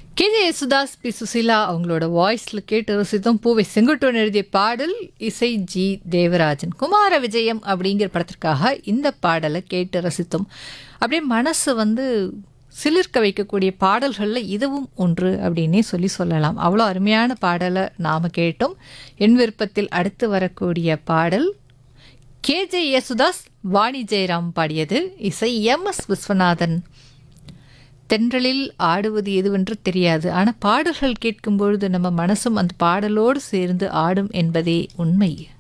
K J Yesudas B Susheela அவங்களோட வாய்ஸில் கேட்டு ரசித்தோம் பூவை செங்குட்டுவன் எழுதிய பாடல் இசை ஜி தேவராஜன் குமார விஜயம் அப்படிங்கிற படத்திற்காக இந்த பாடலை கேட்டு ரசித்தோம் அப்படியே மனசு வந்து சிலிர்க்க வைக்கக்கூடிய பாடல்களில் இதுவும் ஒன்று அப்படின்னே சொல்லி சொல்லலாம் அவ்வளோ அருமையான பாடலை நாம் கேட்டோம் என் விருப்பத்தில் அடுத்து வரக்கூடிய பாடல் கேஜே யேசுதாஸ் வாணி ஜெயராம் பாடியது இசை எம் எஸ் விஸ்வநாதன் தென்றலில் ஆடுவது எதுவென்று தெரியாது ஆனால் பாடல்கள் கேட்கும் பொழுது நம்ம மனசும் அந்த பாடலோடு சேர்ந்து ஆடும் என்பதே உண்மை